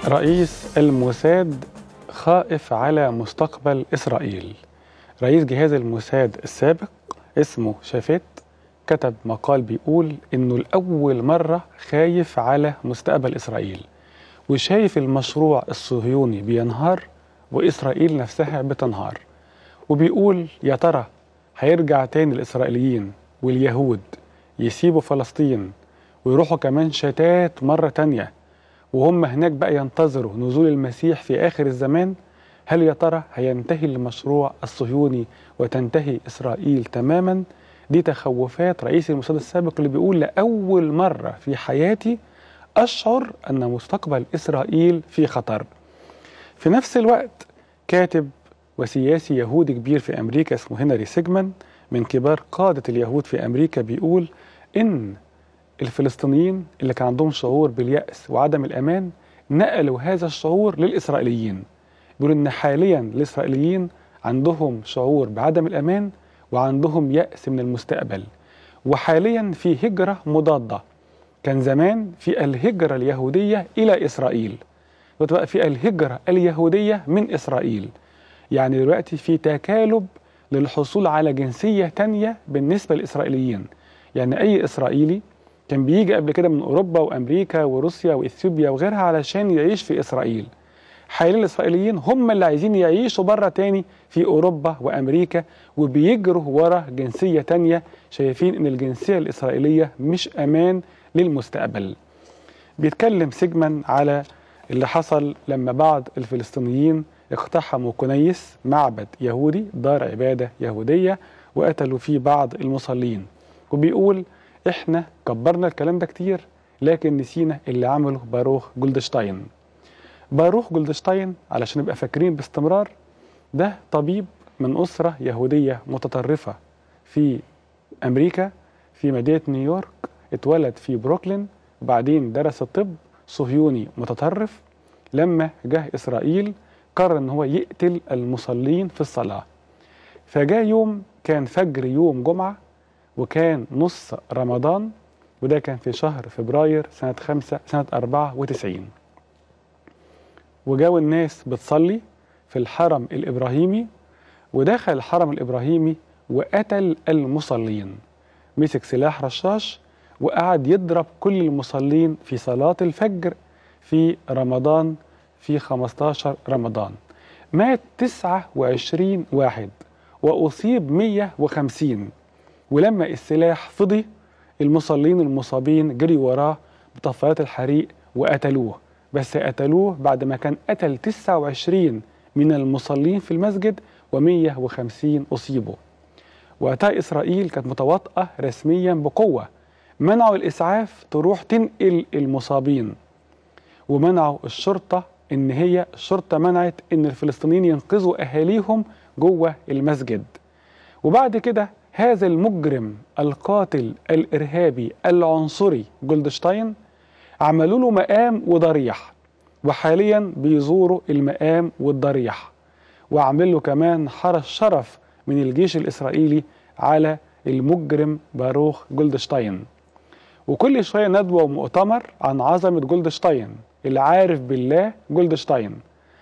رئيس الموساد خائف على مستقبل إسرائيل رئيس جهاز الموساد السابق اسمه شافيت كتب مقال بيقول إنه لأول مرة خايف على مستقبل إسرائيل وشايف المشروع الصهيوني بينهار وإسرائيل نفسها بتنهار وبيقول يا ترى هيرجع تاني الإسرائيليين واليهود يسيبوا فلسطين ويروحوا كمان شتات مرة تانية وهم هناك بقى ينتظروا نزول المسيح في آخر الزمان هل يا ترى هينتهي المشروع الصهيوني وتنتهي إسرائيل تماما دي تخوفات رئيس الموساد السابق اللي بيقول لأول مرة في حياتي أشعر أن مستقبل إسرائيل في خطر في نفس الوقت كاتب وسياسي يهودي كبير في أمريكا اسمه هنري سيجمان من كبار قادة اليهود في أمريكا بيقول إن الفلسطينيين اللي كان عندهم شعور باليأس وعدم الأمان نقلوا هذا الشعور للإسرائيليين بيقولوا إن حاليا الإسرائيليين عندهم شعور بعدم الأمان وعندهم يأس من المستقبل وحاليا في هجرة مضادة كان زمان في الهجرة اليهودية إلى إسرائيل وتبقى في الهجرة اليهودية من إسرائيل يعني دلوقتي في تكالب للحصول على جنسية تانية بالنسبة للإسرائيليين يعني أي إسرائيلي كان بيجي قبل كده من أوروبا وأمريكا وروسيا وإثيوبيا وغيرها علشان يعيش في إسرائيل حاليا الإسرائيليين هم اللي عايزين يعيشوا بره تاني في أوروبا وأمريكا وبيجروا ورا جنسية تانية شايفين إن الجنسية الإسرائيلية مش أمان للمستقبل بيتكلم سيجمان على اللي حصل لما بعض الفلسطينيين اقتحموا كنيس معبد يهودي دار عبادة يهودية وقتلوا فيه بعض المصلين وبيقول احنا كبرنا الكلام ده كتير لكن نسينا اللي عمله باروخ جولدشتاين باروخ جولدشتاين علشان نبقى فاكرين باستمرار ده طبيب من أسرة يهودية متطرفة في أمريكا في مدينة نيويورك اتولد في بروكلين وبعدين درس الطب صهيوني متطرف لما جه إسرائيل قرر ان هو يقتل المصلين في الصلاة فجاء يوم كان فجر يوم جمعة وكان نص رمضان وده كان في شهر فبراير سنة خمسة سنة أربعة وتسعين وجاوا الناس بتصلي في الحرم الإبراهيمي ودخل الحرم الإبراهيمي وقتل المصلين مسك سلاح رشاش وقعد يضرب كل المصلين في صلاة الفجر في رمضان في 15 رمضان مات 29 واحد وأصيب 150 ولما السلاح فضي المصلين المصابين جريوا وراه بطفايات الحريق وقتلوه بس قتلوه بعد ما كان قتل 29 من المصلين في المسجد و150 أصيبوا وقتها إسرائيل كانت متواطئة رسميا بقوة منعوا الإسعاف تروح تنقل المصابين ومنعوا الشرطة ان هي الشرطه منعت ان الفلسطينيين ينقذوا اهاليهم جوه المسجد وبعد كده هذا المجرم القاتل الارهابي العنصري جولدشتاين عملوا له مقام وضريح وحاليا بيزوروا المقام والضريح وعمل له كمان حرس شرف من الجيش الاسرائيلي على المجرم باروخ جولدشتاين وكل شويه ندوه ومؤتمر عن عظمه جولدشتاين اللي عارف بالله جولدشتاين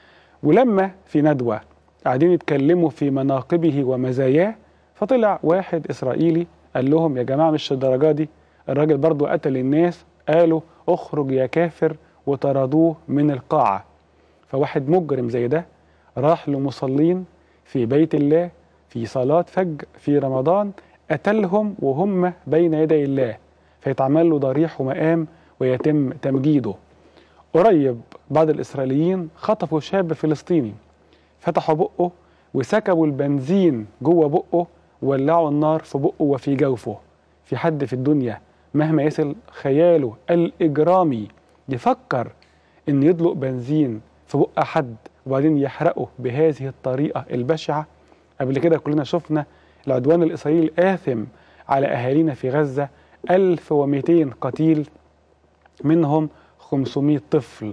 ولما في ندوة قاعدين يتكلموا في مناقبه ومزاياه فطلع واحد إسرائيلي قال لهم يا جماعة مش الدرجة دي الراجل برضو قتل الناس قالوا اخرج يا كافر وطردوه من القاعة فواحد مجرم زي ده راح لمصلين في بيت الله في صلاة فجر في رمضان قتلهم وهم بين يدي الله فيتعمل له ضريح ومقام ويتم تمجيده قريب بعض الإسرائيليين خطفوا شاب فلسطيني فتحوا بقه وسكبوا البنزين جوه بقه وولعوا النار في بقه وفي جوفه في حد في الدنيا مهما يصل خياله الإجرامي يفكر إن يدلق بنزين في بق حد وبعدين يحرقه بهذه الطريقة البشعة قبل كده كلنا شفنا العدوان الإسرائيلي الآثم على أهالينا في غزة 1200 قتيل منهم 500 طفل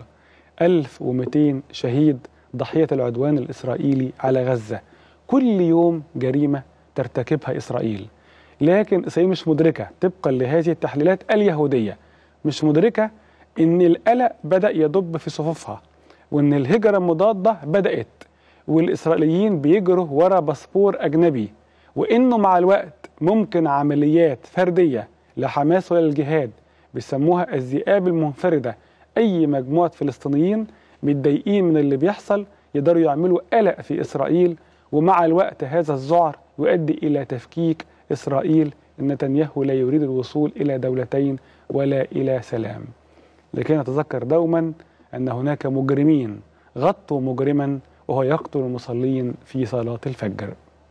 1200 شهيد ضحية العدوان الإسرائيلي على غزة كل يوم جريمة ترتكبها إسرائيل لكن إسرائيل مش مدركة طبقا لهذه التحليلات اليهودية مش مدركة إن القلق بدأ يدب في صفوفها وإن الهجرة المضادة بدأت والإسرائيليين بيجروا ورا باسبور أجنبي وإنه مع الوقت ممكن عمليات فردية لحماس ولا الجهاد بيسموها الذئاب المنفردة أي مجموعة فلسطينيين متضايقين من اللي بيحصل يقدروا يعملوا قلق في إسرائيل ومع الوقت هذا الذعر يؤدي إلى تفكيك إسرائيل إن نتنياهو لا يريد الوصول إلى دولتين ولا إلى سلام لكي نتذكر دوما أن هناك مجرمين غطوا مجرما وهو يقتل المصلين في صلاة الفجر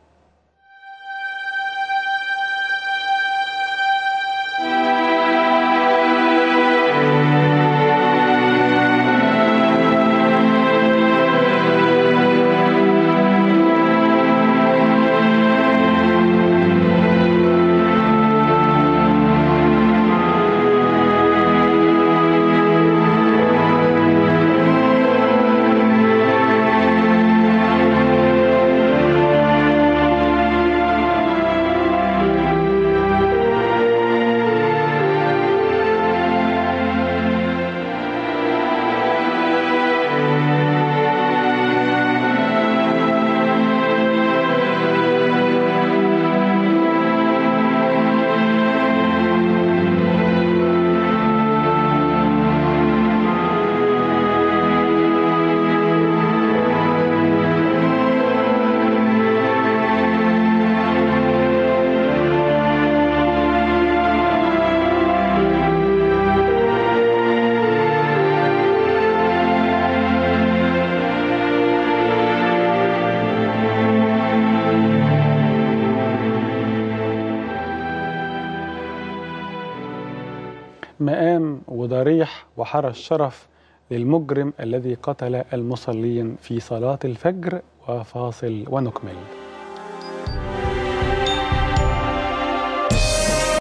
مقام وضريح وحرى الشرف للمجرم الذي قتل المصلين في صلاة الفجر وفاصل ونكمل